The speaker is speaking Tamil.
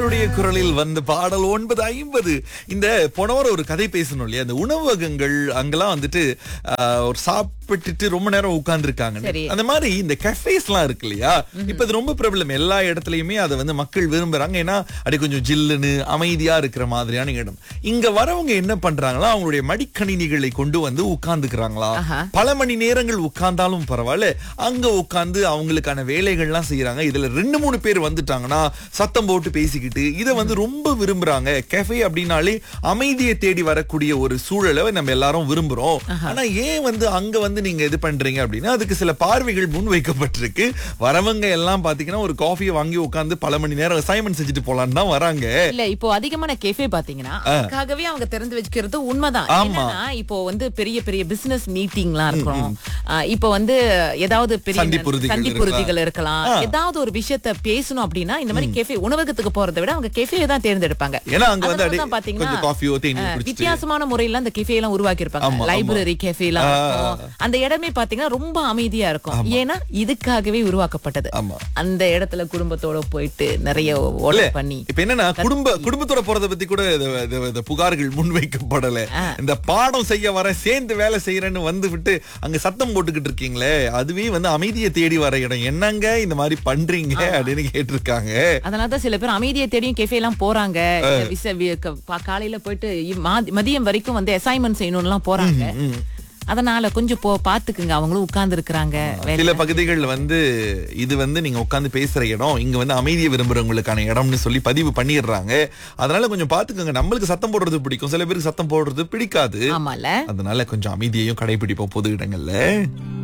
சித்ராவுடைய குரலில் வந்த பாடல் ஒன்பது ஐம்பது இந்த போன வாரம் ஒரு கதை பேசணும் இல்லையா அந்த உணவகங்கள் அங்கெல்லாம் வந்துட்டு ஆஹ், ஒரு சாப்பிட்டுட்டு ரொம்ப நேரம் உட்கார்ந்துருக்காங்க சரி. அந்த மாதிரி இந்த கஃபேஸ் எல்லாம் இருக்கு இல்லையா இப்ப இது ரொம்ப பிரபலம் எல்லா இடத்துலயுமே அதை வந்து மக்கள் விரும்புறாங்க ஏன்னா அப்படி கொஞ்சம் ஜில்லுன்னு அமைதியா இருக்கிற மாதிரியான இடம் இங்க வரவங்க என்ன பண்றாங்களா அவங்களுடைய மடிக்கணினிகளை கொண்டு வந்து உட்கார்ந்துக்கிறாங்களா ஆஹா. பல மணி நேரங்கள் உட்கார்ந்தாலும் பரவாயில்ல அங்க உட்கார்ந்து அவங்களுக்கான வேலைகள்லாம் செய்யறாங்க இதுல ரெண்டு மூணு பேர் வந்துட்டாங்கன்னா சத்தம் போட்டு பேசிக்கிட்டு இதை வந்து ரொம்ப விரும்புறாங்க கெஃபே அப்படின்னாலே அமைதியை தேடி வரக்கூடிய ஒரு சூழலை நம்ம எல்லாரும் விரும்புறோம் ஆனா ஏன் வந்து அங்க வந்து நீங்க இது பண்றீங்க அப்படின்னா அதுக்கு சில பார்வைகள் முன் வைக்கப்பட்டிருக்கு வரவங்க எல்லாம் பாத்தீங்கன்னா ஒரு காஃபியை வாங்கி உட்கார்ந்து பல மணி நேரம் அசைன்மெண்ட் செஞ்சுட்டு போலான்னு தான் வராங்க இல்ல இப்போ அதிகமான கெஃபே பாத்தீங்கன்னா அதுக்காகவே அவங்க திறந்து வச்சுக்கிறது உண்மைதான் ஆமா. என்னன்னா இப்போ வந்து பெரிய பெரிய பிசினஸ் மீட்டிங்லாம் இருக்கும் ஆஹ் இப்போ வந்து ஏதாவது பெரிய சந்திப்புறுதிகள் சந்திப்புறுதிகள் இருக்கலாம் ஏதாவது ஒரு விஷயத்த பேசணும் அப்படின்னா இந்த மாதிரி கெஃபே உணவகத்துக்கு போறதை விட அவங்க கெஃபே தான் தேர்ந்தெடுப்பாங்க ஏன்னா அங்க வந்து அதனால அப்படியே தான் பாத்தீங்கன்னா கொஞ்சம் காஃபியோ தேநீர் ஆஹ், குடிச்சிட்டு வித்தியாசமான முறையில அந்த கெஃபே எல்லாம் உருவாக்கி ஆமா, இருப்பாங்க ஆமா. லைப்ரரி கெஃபே எல்லாம் இருக்கும். அந்த இடமே பாத்தீங்கன்னா ரொம்ப அமைதியா இருக்கும் ஏன்னா இதுக்காகவே உருவாக்கப்பட்டது ஆமா. அந்த இடத்துல குடும்பத்தோட போயிட்டு நிறைய இல்ல, ஓர்டர் பண்ணி இப்ப என்னன்னா குடும்ப குடும்பத்தோட போறத பத்தி கூட இது- இது- இது புகார்கள் முன்வைக்கப்படல இந்த பாடம் செய்ய வர சேர்ந்து வேலை செய்யறேன்னு வந்து விட்டு அங்க சத்தம் போட்டுக்கிட்டு இருக்கீங்களே அதுவே வந்து அமைதியை தேடி வர இடம் என்னங்க இந்த மாதிரி பண்றீங்க அப்படின்னு கேட்டிருக்காங்க அதனாலதான் சில பேர் அமைதியை தேடியும் கெஃபே எல்லாம் போறாங்க இல்ல விச- வி- க- பா- காலையில போயிட்டு இ- மா- மதியம் வரைக்கும் வந்து அசைன்மெண்ட் செய்யணும்னு எல்லாம் போறாங்க அதனால கொஞ்சம் போ பாத்துக்குங்க அவங்களும் உட்கார்ந்து இருக்கிறாங்க சில பகுதிகள்ல வந்து இது வந்து நீங்க உட்கார்ந்து பேசுற இடம் இங்க வந்து அமைதியை விரும்புறவங்களுக்கான இடம்னு சொல்லி பதிவு பண்ணிடுறாங்க அதனால கொஞ்சம் பாத்துக்கோங்க நம்மளுக்கு சத்தம் போடுறது பிடிக்கும் சில பேருக்கு சத்தம் போடுறது பிடிக்காது ஆமால அதனால கொஞ்சம் அமைதியையும் கடைபிடிப்போம் பொது இடங்கள்ல